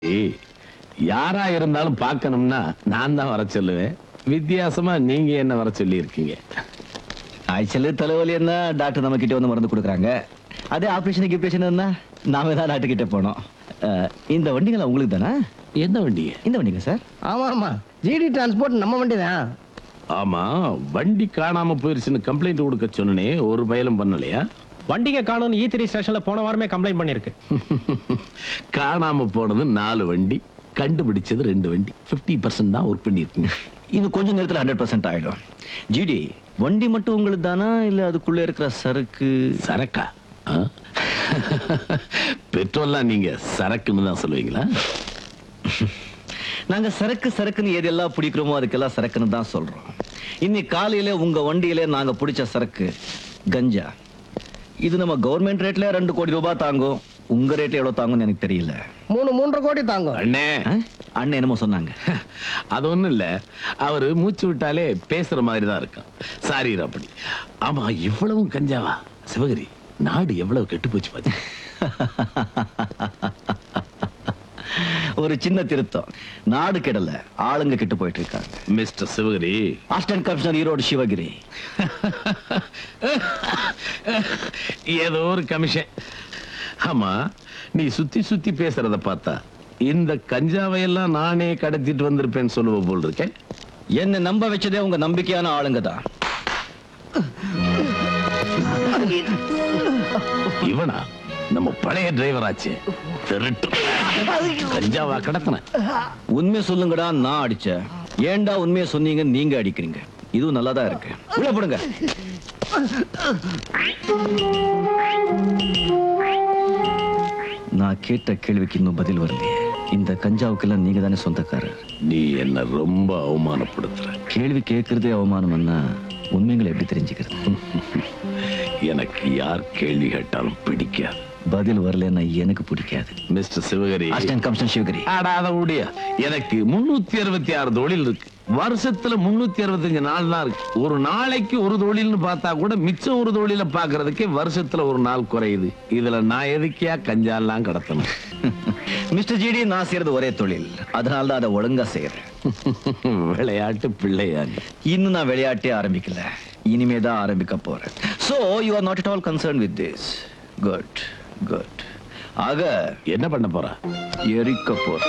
ஏய், யாரா இருந்தாலும் பார்க்கணும்னா நான் தான் வர சொல்லுவேன் வித்தியாசமா நீங்க என்ன வர சொல்லி இருக்கீங்க காய்ச்சல் தலைவலி என்ன டாக்டர் நம்ம கிட்ட வந்து மருந்து கொடுக்குறாங்க அதே ஆபரேஷன் கிப்ரேஷன் என்ன நாம தான் டாக்டர் கிட்ட போனோம் அஹ், இந்த வண்டிங்களா உங்களுக்கு தானே எந்த வண்டிய இந்த வண்டிங்க சார் ஆமா ஆமா ஜிடி டிரான்ஸ்போர்ட் நம்ம வண்டி தான் ஆமா வண்டி காணாம போயிருச்சுன்னு கம்ப்ளைண்ட் கொடுக்க சொன்னனே ஒரு பயலும் பண்ணலையா வண்டிங்க காணும் ஈ த்ரீ ஸ்டேஷன்ல போன வாரமே கம்ப்ளைண்ட் பண்ணிருக்கு காணாம போனது நாலு வண்டி கண்டுபிடிச்சது ரெண்டு வண்டி 50% பர்சன்ட் தான் ஒர்க் பண்ணிருக்கீங்க இன்னும் கொஞ்ச நேரத்துல ஹண்ட்ரட் பர்சன்ட் ஆயிடும் ஜிடி வண்டி மட்டும் உங்களுக்கு தானா இல்ல அதுக்குள்ள இருக்கிற சரக்கு சரக்கா ஆ? பெட்ரோல்லாம் நீங்க சரக்குன்னு தான் சொல்லுவீங்களா நாங்க சரக்கு சரக்குன்னு எதெல்லாம் பிடிக்கிறோமோ அதுக்கெல்லாம் சரக்குன்னு தான் சொல்றோம் இன்னைக்கு காலையில உங்க வண்டியில நாங்க பிடிச்ச சரக்கு கஞ்சா இது நம்ம கவர்மெண்ட் ரேட்ல ரெண்டு கோடி ரூபாய் தாங்கும் உங்க ரேட்ல எவ்வளவு தாங்கும்னு எனக்கு தெரியல மூணு மூன்றரை கோடி தாங்கும் அண்ணே ஆ? அண்ணன் என்னமோ சொன்னாங்க அது ஒண்ணும் இல்ல அவரு மூச்சு விட்டாலே பேசுற மாதிரி தான் இருக்கான் சாரி அப்படி ஆமா இவ்வளவும் கஞ்சாவா சிவகிரி நாடு எவ்வளவு கெட்டு போச்சு பாத்து ஒரு சின்ன திருத்தம் நாடு கெடல ஆளுங்க கெட்டு போயிட்டு இருக்காங்க mister Sivagiri assistant commissioner Erode Sivagiri ஏதோ ஒரு கமிஷன் ஆமா நீ சுத்தி சுத்தி பேசுறத பார்த்தா இந்த கஞ்சாவை எல்லாம் நானே கடத்திட்டு வந்திருப்பேன்னு சொல்லுவ போல் இருக்கேன் என்ன நம்ப வச்சதே உங்க நம்பிக்கையான ஆளுங்க தான் இவனா நம்ம பழைய டிரைவர் ஆச்சு திருட்டு கஞ்சாவா கடத்தின உண்மையை சொல்லுங்கடா நான் அடிச்சேன் ஏன்டா உண்மையை சொன்னீங்க நீங்க அடிக்கிறீங்க இதுவும் நல்லா தான் இருக்கு உள்ள போடுங்க நான் கேட்ட கேள்விக்கு இன்னும் பதில் வரலையே இந்த கஞ்சாவுக்கெல்லாம் நீங்க தானே சொந்தக்காரர் நீ என்ன ரொம்ப அவமானப்படுத்துற கேள்வி கேட்கறதே அவமானம்னா உண்மைகளை எப்படி தெரிஞ்சுக்கிறது எனக்கு யார் கேள்வி கேட்டாலும் பிடிக்காது பதில் வரலன்னா எனக்கு பிடிக்காது mister Sivagiri assistant commissioner Sivagiri ஆடாத முடியா எனக்கு முன்னூத்தி அறுபத்தி ஆறு தொழில் இருக்கு வருஷத்துல முன்னூத்தி அறுபத்தஞ்சு நாள் தான் இருக்கு ஒரு நாளைக்கு ஒரு தொழில்னு பார்த்தா கூட மிச்சம் ஒரு தொழில பாக்குறதுக்கே வருஷத்துல ஒரு நாள் குறையுது இதுல நான் எதுக்கியா கஞ்சாலாம் கடத்தணும் மிஸ்டர் ஜிடி நான் செய்யறது ஒரே தொழில் அதனால தான் அதை ஒழுங்கா செய்யறேன் விளையாட்டு பிள்ளையா நீ. இன்னும் நான் விளையாட்டே ஆரம்பிக்கல இனிமே தான் ஆரம்பிக்க போறேன் so you are not at all concern with this good good ஆக என்ன பண்ண போறா எரிக்க போற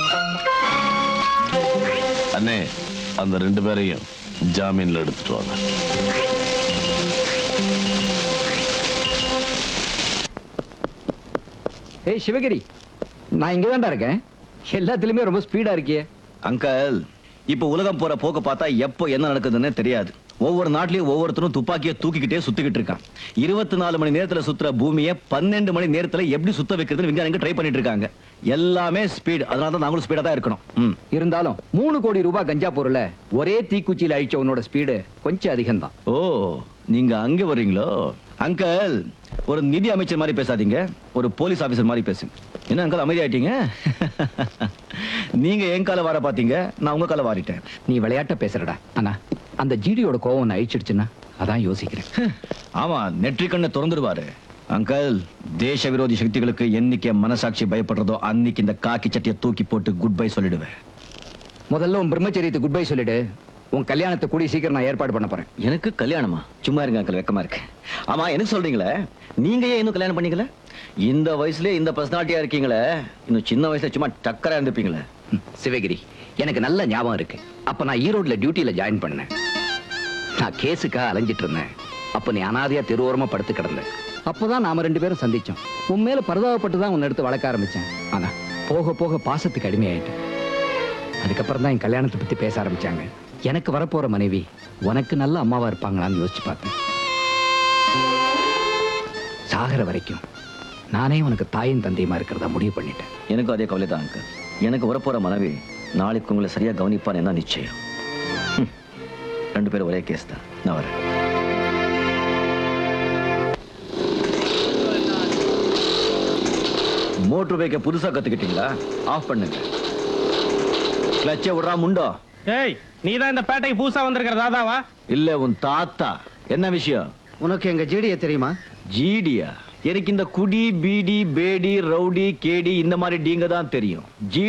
அண்ணே அந்த ரெண்டு பேரையும் ஜாமீன்ல எடுத்துட்டு வாங்க ஏய் சிவகிரி நான் இங்க தான்டா இருக்கேன் எல்லாத்துலயுமே ரொம்ப ஸ்பீடா இருக்கியே அங்கிள் இப்போ உலகம் போற போக்க பார்த்தா எப்போ என்ன நடக்குதுன்னே தெரியாது ஒவ்வொரு நாட்டிலயும் ஒவ்வொருத்தரும் துப்பாக்கியை தூக்கிக்கிட்டே சுத்திக்கிட்டு இருக்கான் இருபத்தி நாலு மணி நேரத்துல சுத்துற பூமியை பன்னெண்டு மணி நேரத்துல எப்படி சுத்த வைக்கிறதுன்னு விஞ்ஞானிங்க ட்ரை பண்ணிட்டு இருக்காங்க எல்லாமே ஸ்பீட் அதனால தான் நாங்களும் ஸ்பீடா தான் இருக்கணும் ம். இருந்தாலும் மூணு கோடி ரூபாய் கஞ்சா பொருளை ஒரே தீக்குச்சியில அழிச்ச உன்னோட ஸ்பீடு கொஞ்சம் அதிகம்தான் ஓ நீங்க அங்க வர்றீங்களோ அங்கிள் ஒரு நிதி அமைச்சர் மாதிரி பேசாதீங்க ஒரு போலீஸ் ஆபீசர் மாதிரி பேசுங்க என்ன அங்கிள் அமைதியாயிட்டீங்க நீங்க என் கால வார பாத்தீங்க நான் உங்க கால வாரிட்டேன் நீ விளையாட்ட பேசுறடா ஆனா அந்த ஜிடியோட கோவம் உன்னை அழிச்சிடுச்சுன்னா அதான் யோசிக்கிறேன் ஆமா நெற்றிக்கண்ணை திறந்துடுவாரு அங்கிள் தேச விரோதி சக்திகளுக்கு என்னைக்கு என் மனசாட்சி பயப்படுறதோ அன்னைக்கு இந்த காக்கி சட்டியை தூக்கி போட்டு குட் பை சொல்லிடுவேன் முதல்ல உன் பிரம்மச்சரியத்தை குட் பை சொல்லிடு உன் கல்யாணத்தை கூடி சீக்கிரம் நான் ஏற்பாடு பண்ண போறேன் எனக்கு கல்யாணமா சும்மா இருங்க அங்கிள் வெக்கமா இருக்கு ஆமா எனக்கு சொல்றீங்களே நீங்க ஏன் இன்னும் கல்யாணம் பண்ணீங்களே இந்த வயசுல இந்த பர்சனாலிட்டியா இருக்கீங்களே இன்னும் சின்ன வயசுல சும்மா டக்கரா இருந்துப்பீங்களே ம், சிவகிரி எனக்கு நல்ல ஞாபகம் இருக்கு அப்ப நான் ஈரோட்ல டியூட்டில ஜாயின் பண்ணேன் நான் கேஸுக்காக அலைஞ்சிட்டு இருந்தேன் அப்ப நீ அனாதையா தெருவோரமா படுத்து கிடந்த அப்பதான் நாம ரெண்டு பேரும் சந்திச்சோம் உன் மேல பரிதாபப்பட்டு தான் உன்னை எடுத்து வளர்க்க ஆரம்பிச்சேன் ஆனா போக போக பாசத்துக்கு அடிமையாயிட்டேன் அதுக்கப்புறம் தான் என் கல்யாணத்தை பத்தி பேச ஆரம்பிச்சாங்க எனக்கு வரப்போற மனைவி உனக்கு நல்ல அம்மாவா இருப்பாங்களான்னு யோசிச்சு பார்த்தேன் சாகர வரைக்கும் நானே உனக்கு தாயும் தந்தையுமா இருக்கிறதா முடிவு பண்ணிட்டேன் எனக்கும் அதே கவலை தான் அங்கிள் எனக்கு வரப்போற மனைவி நாளைக்கு உங்களை சரியா கவனிப்பான் என்ன நிச்சயம் ஹம். ரெண்டு பேரும் ஒரே கேஸ் தான் நான் வரேன் மோட்டர் பைக்கை புதுசா கத்துக்கிட்டீங்களா ஆஃப் பண்ணுங்க கிளச்சை விடுறா முண்டோ ஏய் நீ தான் இந்த பேட்டைக்கு புதுசா வந்திருக்கிற தாதாவா இல்ல உன் தாத்தா என்ன விஷயம் உனக்கு எங்க ஜிடிய தெரியுமா ஜிடியா எனக்கு இந்த குடி பீடி பேடி ரவுடி கேடி இந்த மாதிரி டீங்க தான் தெரியும் ஜி